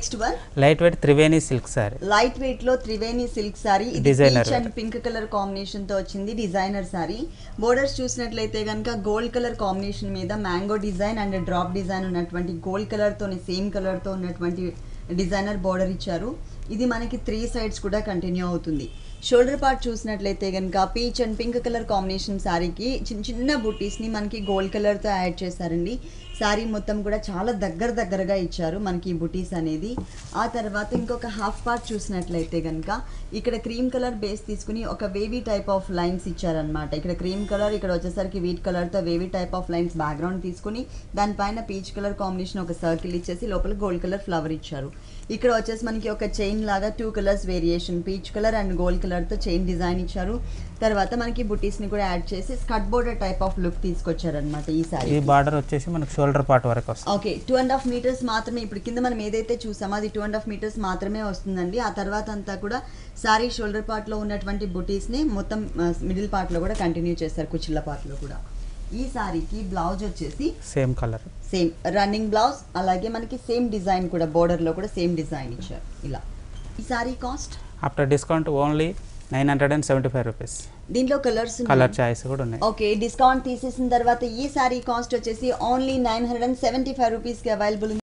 next one light weight Triveni silk sari light weight లో Triveni silk sari ఇది Designer peach and pink colour combination తో వచ్చింది designer sari borders చూసినట్లయితే కనుక గోల్డ్ కలర్ కాంబినేషన్ మీద mango design and drop design ఉన్నటువంటి గోల్డ్ కలర్ తోని సేమ్ కలర్ తో ఉన్నటువంటి డిజైనర్ బోర్డర్ ఇచ్చారు ఇది మనకి త్రీ సైడ్స్ కూడా కంటిన్యూ అవుతుంది షోల్డర్ పార్ట్ చూసినట్లయితే కనుక peach and pink colour combination శారీకి చిన్న చిన్న బుట్టీస్ని మనకి గోల్డ్ కలర్తో యాడ్ చేశారండి శారీ మొత్తం కూడా చాలా దగ్గర దగ్గరగా ఇచ్చారు మనకి ఈ బుటీస్ అనేది ఆ తర్వాత ఇంకొక హాఫ్ పార్ట్ చూసినట్లయితే కనుక ఇక్కడ క్రీమ్ కలర్ బేస్ తీసుకుని ఒక వేవీ టైప్ ఆఫ్ లైన్స్ ఇచ్చారనమాట ఇక్కడ క్రీమ్ కలర్ ఇక్కడ వచ్చేసరికి వీట్ కలర్తో wavy type of lines background తీసుకుని దానిపైన పీచ్ కలర్ కాంబినేషన్ ఒక సర్కిల్ ఇచ్చేసి లోపల గోల్డ్ కలర్ ఫ్లవర్ ఇచ్చారు ఇక్కడ వచ్చేసి మనకి ఒక చైన్ లాగా two colours variation peach colour and gold కలర్తో చైన్ డిజైన్ ఇచ్చారు తర్వాత మనకి బుటీస్ని కూడా యాడ్ చేసి స్కట్ బోర్డర్ టైప్ ఆఫ్ లుక్ తీసుకొచ్చారనమాట ఈ ఈ సారీ బార్డర్ వచ్చేసి మనకు షోల్డర్ పార్ట్ వరకు వస్తుంది okay two and half metres మాత్రమే ఇప్పుడు కింద మనం ఏదైతే చూసామో అది టూ అండ్ హాఫ్ మీటర్స్ మాత్రమే వస్తుందండి ఆ తర్వాత అంతా కూడా సారీ షోల్డర్ పార్ట్లో ఉన్నటువంటి బుటీస్ని మొత్తం మిడిల్ పార్ట్లో కూడా కంటిన్యూ చేస్తారు కుచిళ్ళ పార్ట్లో కూడా ఈ సారీకి బ్లౌజ్ వచ్చేసి same colour same running blouse అలాగే మనకి సేమ్ డిజైన్ కూడా బోర్డర్లో కూడా సేమ్ డిజైన్ ఇచ్చారు ఇలా ఈ sari cost after discount only nine hundred and seventy five rupees దీంట్లో కలర్స్ కలర్ చాయిస్ కూడా ఉన్నాయి ఓకే డిస్కౌంట్ తీసేసిన తర్వాత ఈ సారీ కాస్ట్ వచ్చేసి only nine hundred and seventy five రూపీస్కి అవైలబుల్